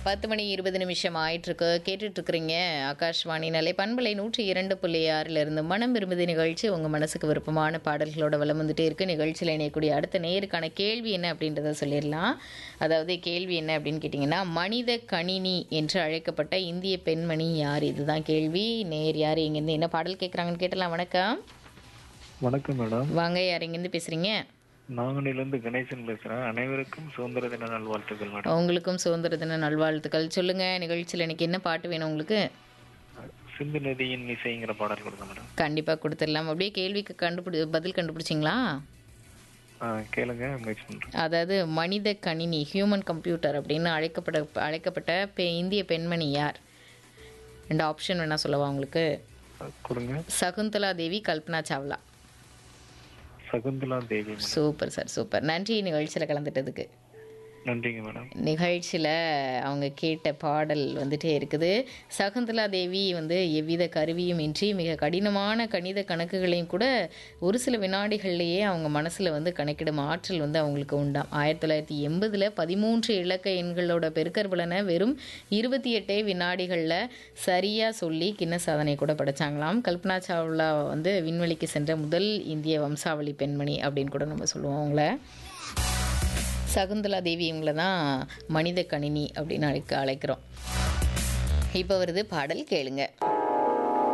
பத்து மணி இருபது நிமிஷம் ஆயிட்டிருக்கு கேட்டுட்டு இருக்கிறீங்க ஆகாஷ்வாணி நிலை பண்பலை நூற்றி இரண்டு புள்ளி ஆறில் இருந்து மனம் விரும்புதி நிகழ்ச்சி உங்கள் மனசுக்கு விருப்பமான பாடல்களோட வளம் வந்துட்டே இருக்கு நிகழ்ச்சியில் இணையக்கூடிய அடுத்த நேருக்கான கேள்வி என்ன அப்படின்றத சொல்லிடலாம் அதாவது கேள்வி என்ன அப்படின்னு கேட்டிங்கன்னா மனித கணினி என்று அழைக்கப்பட்ட இந்திய பெண்மணி யார் இதுதான் கேள்வி நேர் யார் இங்கேருந்து என்ன பாடல் கேட்குறாங்கன்னு கேட்டலாம் வணக்கம் வணக்கம் மேடம் வாங்க யார் இங்கேருந்து பேசுகிறீங்க நாங்குநேரிலிருந்து கணேசன் பேசுறேன் அனைவருக்கும் சுதந்திர தின நல்வாழ்த்துக்கள் மேடம் உங்களுக்கும் சுதந்திர தின நல்வாழ்த்துக்கள் சொல்லுங்கள் நிகழ்ச்சியில் இன்னைக்கு என்ன பாட்டு வேணும் உங்களுக்கு சிந்து நதியின் இசைங்கிற பாடல் கொடுங்க மேடம் கண்டிப்பாக கொடுத்துடலாம் அப்படியே கேள்விக்கு கண்டுபிடி பதில் கண்டுபிடிச்சிங்களா ஆ, கேளுங்க முயற்சி பண்றேன் அதாவது மனித கணினி ஹியூமன் கம்ப்யூட்டர் அப்படின்னு அழைக்கப்பட்ட அழைக்கப்பட்ட பெ இந்திய பெண்மணி யார் ரெண்டு ஆப்ஷன் வேணால் சொல்லவா உங்களுக்கு ஆ, கொடுங்க Shakuntala Devi Kalpana Chawla Shakuntala Devi madam super sir super நன்றி நிகழ்ச்சியில் கலந்துட்டதுக்கு நன்றிங்க மேடம் நிகழ்ச்சியில் அவங்க கேட்ட பாடல் வந்துட்டே இருக்குது சகுந்தலா தேவி வந்து எவ்வித கருவியும் இன்றி மிக கடினமான கணித கணக்குகளையும் கூட ஒரு சில வினாடிகள்லேயே அவங்க மனசில் வந்து கணக்கிடும் ஆற்றல் வந்து அவங்களுக்கு உண்டாம் ஆயிரத்தி தொள்ளாயிரத்தி எண்பதில் பதிமூன்று இலக்க எண்களோட பெருக்கற் பலனை வெறும் இருபத்தி எட்டே வினாடிகளில் சரியாக சொல்லி கின்ன சாதனை கூட படைச்சாங்களாம் கல்பனா சாவ்லா வந்து விண்வெளிக்கு சென்ற முதல் இந்திய வம்சாவளி பெண்மணி அப்படின்னு கூட நம்ம சொல்லுவோம் அவங்கள சகுந்தலா தேவி இவங்கள தான் மனித கணினி அப்படின்னு அழைக்க அழைக்கிறோம் இப்போ வருது பாடல் கேளுங்க